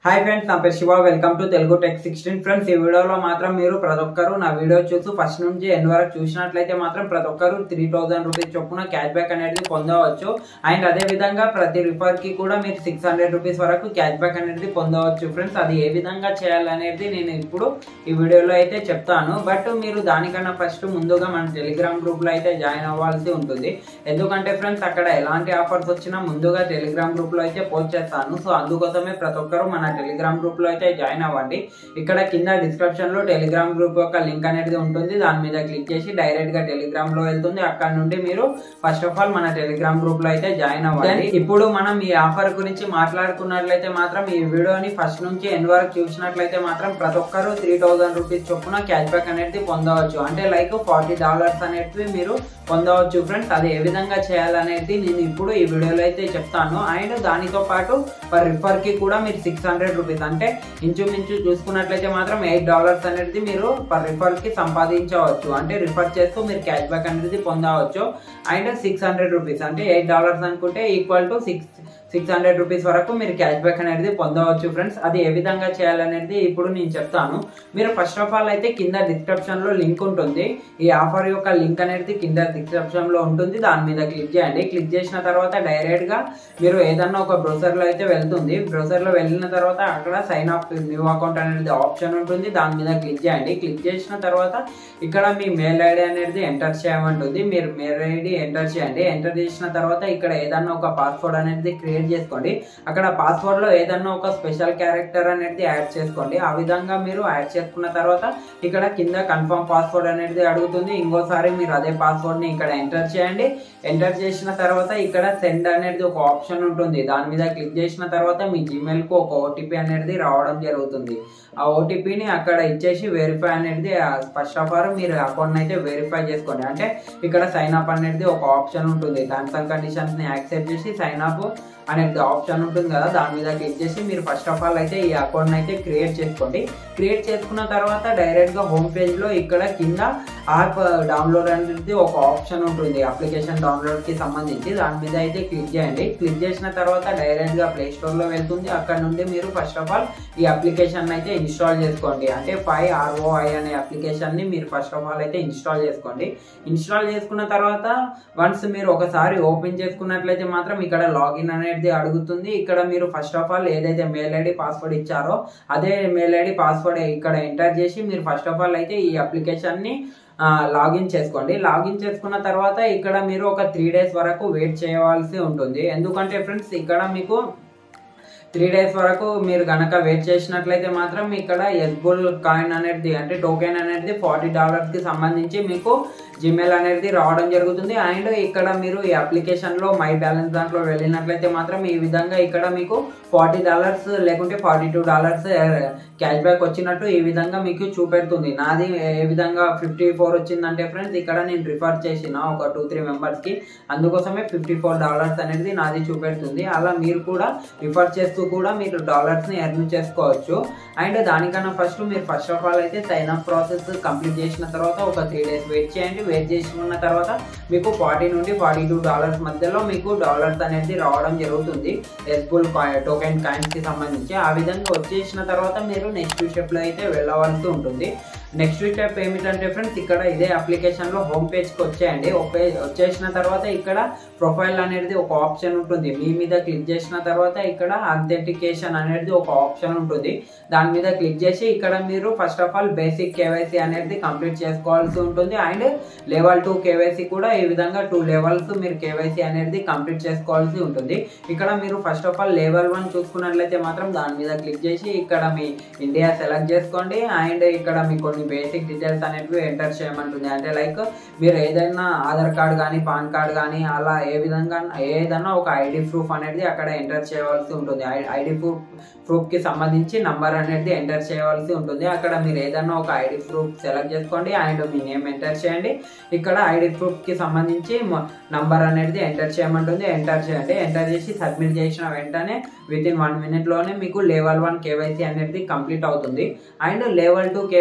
hi friends నా పేరు Shiva welcome to Telugu tech sixteen friends ఈ వీడియోలో మాత్రం మీరు ప్రతి ఒక్కరు నా వీడియో చూసి ఫస్ట్ నుంచి ఎండ్ వరకు చూసినట్లయితే మాత్రం ప్రతి ఒక్కరు త్రీ థౌసండ్ రూపీస్ చొప్పున క్యాష్ బ్యాక్ అనేది పొందవచ్చు అండ్ అదే విధంగా ప్రతి రిఫర్ కి కూడా మీరు సిక్స్ హండ్రెడ్ రూపీస్ వరకు క్యాష్ బ్యాక్ అనేది పొందవచ్చు ఫ్రెండ్స్ అది ఏ విధంగా చేయాలనేది నేను ఇప్పుడు ఈ వీడియోలో అయితే చెప్తాను బట్ మీరు దానికన్నా ఫస్ట్ ముందుగా మన టెలిగ్రామ్ గ్రూప్ లో అయితే జాయిన్ అవ్వాల్సి ఉంటుంది ఎందుకంటే ఫ్రెండ్స్ అక్కడ ఎలాంటి ఆఫర్స్ వచ్చినా ముందుగా టెలిగ్రామ్ గ్రూప్ లో అయితే పోస్ట్ చేస్తాను సో అందుకోసమే ప్రతి ఒక్కరు మన టెలిగ్రామ్ గ్రూప్ లో అయితే జాయిన్ అవ్వండి ఇక్కడ కింద డిస్క్రిప్షన్ లో టెలిగ్రామ్ గ్రూప్ యొక్క లింక్ అనేది ఉంటుంది దాని మీద క్లిక్ చేసి డైరెక్ట్ గా టెలిగ్రామ్ లో వెళ్తుంది అక్కడ నుండి మీరు ఫస్ట్ ఆఫ్ ఆల్ మన టెలిగ్రామ్ గ్రూప్ లో అయితే జాయిన్ అవ్వండి ఇప్పుడు మనం ఈ ఆఫర్ గురించి మాట్లాడుకున్నట్లయితే మాత్రం ఈ వీడియోని ఫస్ట్ నుంచి ఎండ్ వరకు చూసినట్లయితే మాత్రం ప్రతి ఒక్కరు త్రీ థౌసండ్ రూపీస్ చొప్పున క్యాష్ బ్యాక్ అనేది పొందవచ్చు అంటే లైక్ ఫార్టీ డాలర్స్ అనేటివి మీరు పొందవచ్చు ఫ్రెండ్స్ అది ఏ విధంగా చేయాలనేది నేను ఇప్పుడు ఈ వీడియోలో అయితే చెప్తాను అండ్ దానితో పాటు పర్ రిఫర్ కి కూడా మీరు సిక్స్ హండ్రెడ్ రూపీస్ అంటే ఇంచుమించు చూసుకున్నట్లయితే మాత్రం ఎయిట్ డాలర్స్ అనేది మీరు పర్ రిఫర్ కి సంపాదించవచ్చు అంటే రిఫర్ చేస్తూ మీరు క్యాష్ బ్యాక్ అనేది పొందవచ్చు అండ్ సిక్స్ హండ్రెడ్ రూపీస్ అంటే ఎయిట్ డాలర్స్ అనుకుంటే equal to six six hundred rupees వరకు మీరు క్యాష్ బ్యాక్ అనేది పొందవచ్చు ఫ్రెండ్స్ అది ఏ విధంగా చేయాలనేది ఇప్పుడు నేను చెప్తాను మీరు ఫస్ట్ ఆఫ్ ఆల్ అయితే కింద డిస్క్రిప్షన్ లో లింక్ ఉంటుంది ఈ ఆఫర్ యొక్క లింక్ అనేది కింద డిస్క్రిప్షన్ లో ఉంటుంది దాని మీద క్లిక్ చేయండి క్లిక్ చేసిన తర్వాత డైరెక్ట్ గా మీరు ఏదన్నా ఒక బ్రౌజర్ లో అయితే వెళ్తుంది బ్రౌజర్ లో వెళ్ళిన తర్వాత అక్కడ సైన్ అప్ న్యూ అకౌంట్ అనేది ఆప్షన్ ఉంటుంది దాని మీద క్లిక్ చేయండి క్లిక్ చేసిన తర్వాత ఇక్కడ మీ మెయిల్ ఐడి అనేది ఎంటర్ చేయమంటుంది మీరు మెయిల్ ఐడి ఎంటర్ చేయండి ఎంటర్ చేసిన తర్వాత ఇక్కడ ఏదన్నా ఒక పాస్వర్డ్ అనేది క్రియేట్ చేసుకోండి అక్కడ పాస్వర్డ్ లో ఏదన్నా ఒక స్పెషల్ క్యారెక్టర్ అనేది యాడ్ చేసుకోండి ఆ విధంగా మీరు యాడ్ చేసుకున్న తర్వాత ఇక్కడ కింద కన్ఫర్మ్ పాస్వర్డ్ అనేది అడుగుతుంది ఇంకోసారి మీరు అదే పాస్వర్డ్ ని ఇక్కడ ఎంటర్ చేయండి ఎంటర్ చేసిన తర్వాత ఇక్కడ సెండ్ అనేది ఒక ఆప్షన్ ఉంటుంది దాని మీద క్లిక్ చేసిన తర్వాత మీ జీమెయిల్ కు ఒక ఓటీపీ అనేది రావడం జరుగుతుంది ఆ ఓటీపీని అక్కడ ఇచ్చేసి వెరిఫై అనేది ఫస్ట్ ఆఫ్ ఆల్ మీరు అకౌంట్ అయితే వెరిఫై చేసుకోండి అంటే ఇక్కడ సైన్ అప్ అనేది ఒక ఆప్షన్ ఉంటుంది టర్మ్స్ అండ్ కండిషన్స్ ని యాక్సెప్ట్ చేసి సైన్ అప్ అనేది ఆప్షన్ ఉంటుంది కదా దాని మీద క్లిక్ చేసి మీరు ఫస్ట్ ఆఫ్ ఆల్ అయితే ఈ అకౌంట్ అయితే క్రియేట్ చేసుకోండి క్రియేట్ చేసుకున్న తర్వాత డైరెక్ట్ గా హోమ్ పేజ్ లో ఇక్కడ కింద యాప్ డౌన్లోడ్ అనేది ఒక ఆప్షన్ ఉంటుంది అప్లికేషన్ డౌన్లోడ్ కి సంబంధించి దాని మీద అయితే క్లిక్ చేయండి క్లిక్ చేసిన తర్వాత డైరెక్ట్ గా ప్లే స్టోర్ లో వెళ్తుంది అక్కడ నుండి మీరు ఫస్ట్ ఆఫ్ ఆల్ ఈ అప్లికేషన్ అయితే ఇన్స్టాల్ చేసుకోండి అంటే ఫైవ్ ఆర్ఓఐ అనే అప్లికేషన్ ని మీరు ఫస్ట్ ఆఫ్ ఆల్ అయితే ఇన్స్టాల్ చేసుకోండి ఇన్స్టాల్ చేసుకున్న తర్వాత వన్స్ మీరు ఒకసారి ఓపెన్ చేసుకున్నట్లయితే మాత్రం ఇక్కడ లాగిన్ అనేది అడుగుతుంది ఇక్కడ మీరు ఫస్ట్ ఆఫ్ ఆల్ ఏదైతే మెయిల్ ఐడి పాస్వర్డ్ ఇచ్చారో అదే మెయిల్ ఐడి పాస్వర్డ్ ఇక్కడ ఎంటర్ చేసి మీరు ఫస్ట్ ఆఫ్ ఆల్ అయితే ఈ అప్లికేషన్ ని లాగిన్ చేసుకోండి లాగిన్ చేసుకున్న తర్వాత ఇక్కడ మీరు ఒక త్రీ డేస్ వరకు వెయిట్ చేయవలసి ఉంటుంది ఎందుకంటే ఫ్రెండ్స్ ఇక్కడ మీకు త్రీ డేస్ వరకు మీరు కనుక వెయిట్ చేసినట్లయితే మాత్రం ఇక్కడ ఎస్బుల్ కాయిన్ అనేది అంటే టోకెన్ అనేది ఫార్టీ డాలర్స్ కి సంబంధించి మీకు జిమెయిల్ అనేది రావడం జరుగుతుంది అండ్ ఇక్కడ మీరు ఈ అప్లికేషన్ లో మై బ్యాలెన్స్ దాంట్లో వెళ్ళినట్లయితే మాత్రం ఈ విధంగా ఇక్కడ మీకు ఫార్టీ డాలర్స్ లేకుంటే forty two dollars cash back వచ్చినట్టు ఈ విధంగా మీకు చూపెడుతుంది నాది ఏ విధంగా ఫిఫ్టీ ఫోర్ వచ్చిందంటే ఫ్రెండ్స్ ఇక్కడ నేను రిఫర్ చేసిన ఒక టూ త్రీ మెంబర్స్ కి అందుకోసమే ఫిఫ్టీ ఫోర్ డాలర్స్ అనేది నాది చూపెడుతుంది అలా మీరు కూడా రిఫర్ చేస్తూ కూడా మీరు డాలర్స్ ని ఎర్న్ చేసుకోవచ్చు అండ్ దానికన్నా ఫస్ట్ మీరు ఫస్ట్ ఆఫ్ ఆల్ అయితే సైన్ అప్ ప్రాసెస్ కంప్లీట్ చేసిన తర్వాత ఒక త్రీ డేస్ వెయిట్ చేయండి వెయిట్ చేసుకున్న తర్వాత మీకు ఫార్టీ నుండి ఫార్టీ టూ డాలర్స్ మధ్యలో మీకు డాలర్స్ అనేది రావడం జరుగుతుంది ఎస్బుల్ టోకెన్ కాయిన్స్ కి సంబంధించి ఆ విధంగా వచ్చేసిన తర్వాత మీరు నెక్స్ట్ స్టెప్ లో అయితే వెళ్ళవలసి ఉంటుంది నెక్స్ట్ స్టెప్ ఏమిటంటే ఫ్రెండ్స్ ఇక్కడ ఇదే అప్లికేషన్ లో హోమ్ పేజ్ కి వచ్చేయండి వచ్చేసిన తర్వాత ఇక్కడ ప్రొఫైల్ అనేది ఒక ఆప్షన్ ఉంటుంది మీ మీద క్లిక్ చేసిన తర్వాత ఇక్కడ అథెంటికేషన్ అనేది ఒక ఆప్షన్ ఉంటుంది దాని మీద క్లిక్ చేసి ఇక్కడ మీరు first of all basic KYC అనేది కంప్లీట్ చేసుకోవాల్సి ఉంటుంది అండ్ లెవెల్ టూ కేవైసీ కూడా ఈ విధంగా టూ లెవెల్స్ మీరు కేవైసీ అనేది కంప్లీట్ చేసుకోవాల్సి ఉంటుంది ఇక్కడ మీరు first of all level one చూసుకున్నట్లయితే మాత్రం దాని మీద క్లిక్ చేసి ఇక్కడ మీ ఇండియా సెలెక్ట్ చేసుకోండి అండ్ ఇక్కడ మీ కొన్ని బేసిక్ డీటెయిల్స్ అనేటివి ఎంటర్ చేయమంటుంది అంటే లైక్ మీరు ఏదైనా ఆధార్ కార్డ్ కానీ పాన్ కార్డ్ కానీ అలా ఏ విధంగా ఏదైనా ఒక ఐడి ప్రూఫ్ అనేది అక్కడ ఎంటర్ చేయవలసి ఉంటుంది ఐడి ప్రూఫ్ ప్రూఫ్ కి సంబంధించి నంబర్ అనేది ఎంటర్ చేయవలసి ఉంటుంది అక్కడ మీరు ఏదైనా ఒక ఐడి ప్రూఫ్ సెలెక్ట్ చేసుకోండి అండ్ మీ నేమ్ ఎంటర్ చేయండి ఇక్కడ ఐడి ప్రూఫ్ కి సంబంధించి నంబర్ అనేది ఎంటర్ చేయమంటుంది ఎంటర్ చేయండి ఎంటర్ చేసి సబ్మిట్ చేసిన వెంటనే విత్ ఇన్ వన్ మినిట్ లోనే మీకు లెవెల్ వన్ కేవైసీ అనేది కంప్లీట్ అవుతుంది అండ్ లెవెల్ టూ కేవైసీ ఏ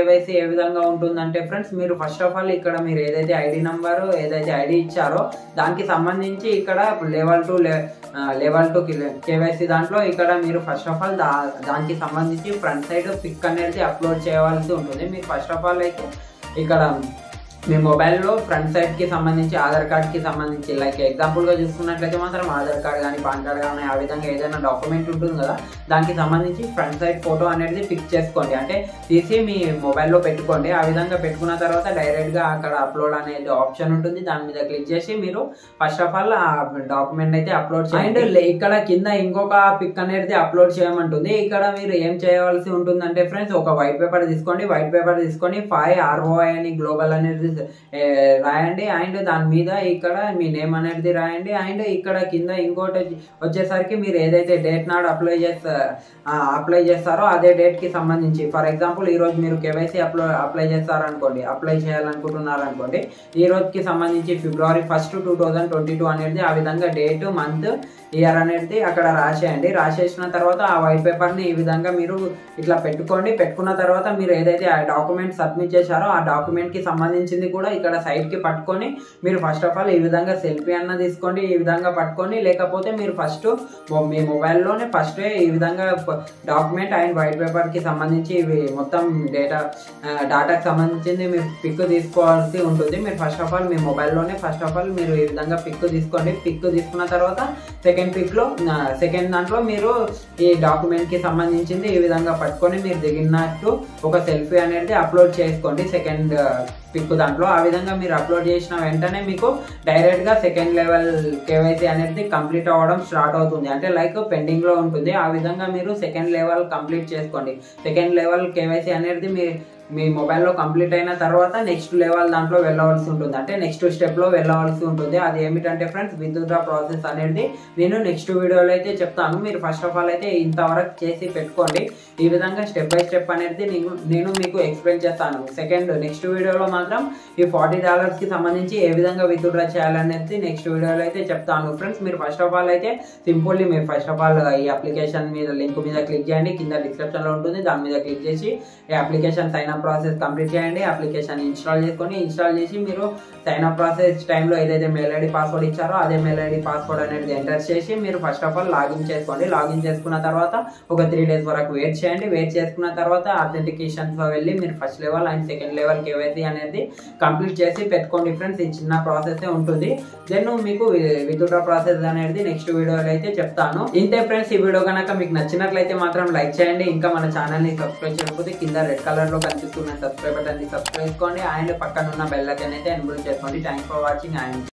విధంగా ఉంటుందంటే ఫ్రెండ్స్ మీరు ఫస్ట్ ఆఫ్ ఆల్ ఇక్కడ మీరు ఏదైతే ఐడి నంబర్ ఏదైతే ఐడి ఇచ్చారో దానికి సంబంధించి ఇక్కడ level two level two KYC దాంట్లో ఇక్కడ మీరు ఫస్ట్ ఆఫ్ ఆల్ దా దానికి సంబంధించి ఫ్రంట్ సైడ్ పిక్ అనేది అప్లోడ్ చేయవలసి ఉంటుంది మీరు ఫస్ట్ ఆఫ్ ఆల్ అయితే ఇక్కడ మీ మొబైల్లో ఫ్రంట్ సైడ్ కి సంబంధించి ఆధార్ కార్డ్ కి సంబంధించి లైక్ ఎగ్జాంపుల్ గా చూసుకున్నట్లయితే మాత్రం ఆధార్ కార్డ్ కానీ పాన్ కార్డ్ కానీ ఆ విధంగా ఏదైనా డాక్యుమెంట్ ఉంటుంది కదా దానికి సంబంధించి ఫ్రంట్ సైడ్ ఫోటో అనేది పిక్ చేసుకోండి అంటే తీసి మీ మొబైల్లో పెట్టుకోండి ఆ విధంగా పెట్టుకున్న తర్వాత డైరెక్ట్ గా అక్కడ అప్లోడ్ అనేది ఆప్షన్ ఉంటుంది దాని మీద క్లిక్ చేసి మీరు ఫస్ట్ ఆఫ్ ఆల్ ఆ డాక్యుమెంట్ అయితే అప్లోడ్ చేయండి అండ్ ఇక్కడ కింద ఇంకొక పిక్ అనేది అప్లోడ్ చేయమంటుంది ఇక్కడ మీరు ఏం చేయవలసి ఉంటుందంటే ఫ్రెండ్స్ ఒక వైట్ పేపర్ తీసుకోండి వైట్ పేపర్ తీసుకొని ఫైవ్ ఆర్ఓఐ అని గ్లోబల్ అనేది ఏ, రాయండి అండ్ దాని మీద ఇక్కడ మీ నేమ్ అనేది రాయండి అండ్ ఇక్కడ కింద ఇంకోటి వచ్చి- వచ్చేసరికి మీరు ఏదైతే డేట్ నాడు అప్లై చేస్తా అప్లై చేస్తారో అదే డేట్ కి సంబంధించి ఫర్ ఎగ్జాంపుల్ ఈ రోజు మీరు కేవైసీ అప్లో అప్లై చేస్తారనుకోండి అప్లై చేయాలనుకుంటున్నారు అనుకోండి ఈ రోజుకి సంబంధించి February first two thousand twenty two అనేది ఆ విధంగా డేట్ మంత్ ఇయర్ అనేది అక్కడ రాసేయండి రాసేసిన తర్వాత ఆ వైట్ పేపర్ ని ఈ విధంగా మీరు ఇట్లా పెట్టుకోండి పెట్టుకున్న తర్వాత మీరు ఏదైతే ఆ డాక్యుమెంట్ సబ్మిట్ చేశారో ఆ డాక్యుమెంట్ కి సంబంధించింది కూడా ఇక్కడ సైడ్ కి పట్టుకొని మీరు ఫస్ట్ ఆఫ్ ఆల్ ఈ విధంగా సెల్ఫీ అన్న తీసుకోండి ఈ విధంగా పట్టుకొని లేకపోతే మీరు ఫస్ట్ మీ మొబైల్లోనే ఫస్ట్ ఈ విధంగా డాక్యుమెంట్ అండ్ వైట్ పేపర్ కి సంబంధించి ఇవి మొత్తం డేటా డాటాకి సంబంధించింది మీరు పిక్ తీసుకోవాల్సి ఉంటుంది మీరు ఫస్ట్ ఆఫ్ ఆల్ మీ మొబైల్లోనే ఫస్ట్ ఆఫ్ ఆల్ మీరు ఈ విధంగా పిక్ తీసుకోండి పిక్ తీసుకున్న తర్వాత సెకండ్ పిక్ లో సెకండ్ దాంట్లో మీరు ఈ డాక్యుమెంట్ కి సంబంధించింది ఈ విధంగా పట్టుకొని మీరు దిగినట్టు ఒక సెల్ఫీ అనేది అప్లోడ్ చేసుకోండి సెకండ్ పిక్ దాంట్లో ఆ విధంగా మీరు అప్లోడ్ చేసిన వెంటనే మీకు డైరెక్ట్ గా సెకండ్ లెవెల్ కేవైసీ అనేది కంప్లీట్ అవ్వడం స్టార్ట్ అవుతుంది అంటే లైక్ పెండింగ్ లో ఉంటుంది ఆ విధంగా మీరు సెకండ్ లెవెల్ కంప్లీట్ చేసుకోండి సెకండ్ లెవెల్ కేవైసీ అనేది మీ మీ మొబైల్లో కంప్లీట్ అయిన తర్వాత నెక్స్ట్ లెవెల్ దాంట్లో వెళ్ళవలసి ఉంటుంది అంటే నెక్స్ట్ స్టెప్లో వెళ్ళవలసి ఉంటుంది అది ఏమిటంటే ఫ్రెండ్స్ విత్డ్రా ప్రాసెస్ అనేది నేను నెక్స్ట్ వీడియోలో అయితే చెప్తాను మీరు ఫస్ట్ ఆఫ్ ఆల్ అయితే ఇంతవరకు చేసి పెట్టుకోండి ఈ విధంగా స్టెప్ బై స్టెప్ అనేది నేను నేను మీకు ఎక్స్ప్లెయిన్ చేస్తాను సెకండ్ నెక్స్ట్ వీడియోలో మాత్రం ఈ ఫార్టీ డాలర్స్కి సంబంధించి ఏ విధంగా విత్డ్రా చేయాలనేది నెక్స్ట్ వీడియోలో అయితే చెప్తాను ఫ్రెండ్స్ మీరు ఫస్ట్ ఆఫ్ ఆల్ అయితే సింపుల్లీ మీరు ఫస్ట్ ఆఫ్ ఆల్ ఈ అప్లికేషన్ మీద లింక్ మీద క్లిక్ చేయండి కింద డిస్క్రిప్షన్లో ఉంటుంది దాని మీద క్లిక్ చేసి ఈ application sign up process complete చేయండి అప్లికేషన్ ఇన్స్టాల్ చేసుకొని ఇన్స్టాల్ చేసి మీరు సైన్ అప్ ప్రాసెస్ టైంలో ఏదైతే మెయిల్ ఐడి పాస్వర్డ్ ఇచ్చారో అదే మెయిల్ ఐడి పాస్వర్డ్ అనేది ఎంటర్ చేసి మీరు ఫస్ట్ ఆఫ్ ఆల్ లాగిన్ చేసుకోండి లాగిన్ చేసుకున్న తర్వాత ఒక త్రీ డేస్ వరకు వెయిట్ చేయండి వెయిట్ చేసుకున్న తర్వాత అథెంటికేషన్స్ వెళ్ళి మీరు first level and second level KYC అనేది కంప్లీట్ చేసి పెట్టుకోండి ఫ్రెండ్స్ ఈ చిన్న ప్రాసెస్ ఉంటుంది దెన్ మీకు విత్డ్రా ప్రాసెస్ అనేది నెక్స్ట్ వీడియోలో అయితే చెప్తాను ఇంతే ఫ్రెండ్స్ ఈ వీడియో కనుక మీకు నచ్చినట్లయితే మాత్రం లైక్ చేయండి ఇంకా మన ఛానల్ ని సబ్స్క్రైబ్ చేయకపోతే కింద రెడ్ కలర్ లో కనిపిస్తున్న సబ్స్క్రైబ్ బటన్ ని సబ్స్క్రైబ్ చేసుకోండి అండ్ పక్కన ఉన్న బెల్ ఐకాన్ అయితే ఎన్బుల్ చేసుకోండి థ్యాంక్స్ ఫర్ వాచింగ్ అండ్